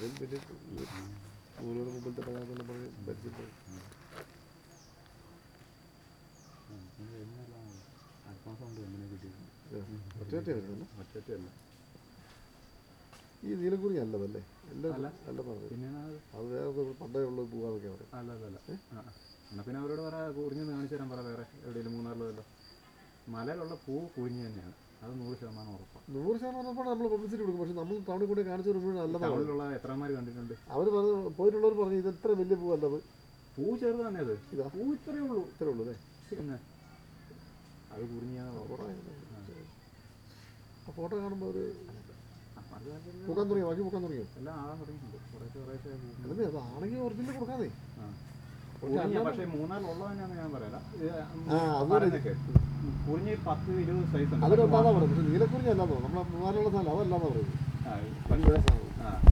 എന്നാലും പിന്നെ നൂറുകളുടെ മുമ്പിൽ തന്നെ കാണുന്ന പറഞ്ഞ് ഭരിച്ചിട്ട് അൽഫോൺസുണ്ട് എങ്ങനെ കിട്ടിയത് ഒറ്റ ഒറ്റ വരുന്നല്ലോ ഒറ്റയല്ല ഈ നീലക്കുറി അല്ലതല്ലേ എല്ലാം അല്ല. അല്ലെന്ന് പറഞ്ഞു പിന്നെ അത് അത് വേറെ പണ്ടേ ഉള്ളത് പോകാതൊക്കെ പറയും അല്ല അല്ല അല്ല ആ ആ. എന്നാ പിന്നെ അവരോട് പറ കുറിഞ്ഞെന്ന് കാണിച്ചു തരാൻ പറ വേറെ എവിടെയെങ്കിലും മൂന്നാറിലോ മലയിലുള്ള പൂ കുഴിഞ്ഞ് തന്നെയാണ് അത് നൂറ് ശതമാനം ഉറപ്പാണ് നൂറ് ശതമാനം ഉറപ്പാണ് നമ്മൾ പബ്ലിസിറ്റി കൊടുക്കും പക്ഷെ നമ്മൾ ടൗണിൽ കൂടെ കാണിച്ചു വരുമ്പോഴും അല്ലെന്നാണ് ടൗണിലുള്ള എത്രമാർ കണ്ടിട്ടുണ്ട് അവർ പറഞ്ഞു പോയിട്ടുള്ളവർ പറഞ്ഞു ഇത് എത്ര വലിയ പൂവല്ലത് പൂ ചെറുത് തന്നെ അത് ഇതാ. പൂ ഇത്രയേ ഉള്ളൂ ഇത്രേ ഉള്ളൂ അല്ലേ പിന്നെ അത് കുറിഞ്ഞാൽ ഫോട്ടോ ആ ഫോട്ടോ കാണുമ്പോൾ ഒരു അപ്പം അത് ഭയങ്കര- പൂക്കാൻ തുടങ്ങിയോ ബാക്കി പൂക്കാൻ തുടങ്ങിയോ എല്ലാം ആകാൻ തുടങ്ങിയിട്ടുണ്ട് കുറേശ്ശെ കുറേശ്ശെ പൂ അല്ലേ അത് ആണെങ്കിൽ ഒറിജിനൽ കൊടുക്കാതെ ആ പക്ഷെ കുറിഞ്ഞ അല്ലാതെ- പക്ഷേ മൂന്നാറിലുള്ളത് തന്നെയാണെന്ന് ഞാൻ പറയല ഇത് ആ, അത് പറയുന്നതൊക്കെ കുറിഞ്ഞ പത്ത് ഇരുപത് സൈസ് ഉണ്ട് അതിലൊന്നാന്നാ പറയുന്നത് പക്ഷെ നീലക്കുറിഞ്ഞി അല്ലാന്നോ നമ്മളെ മൂന്നാലുള്ള സാധനം അതല്ലാന്നാ പറയുന്നത് ആ, വലിയ സാധനം ആ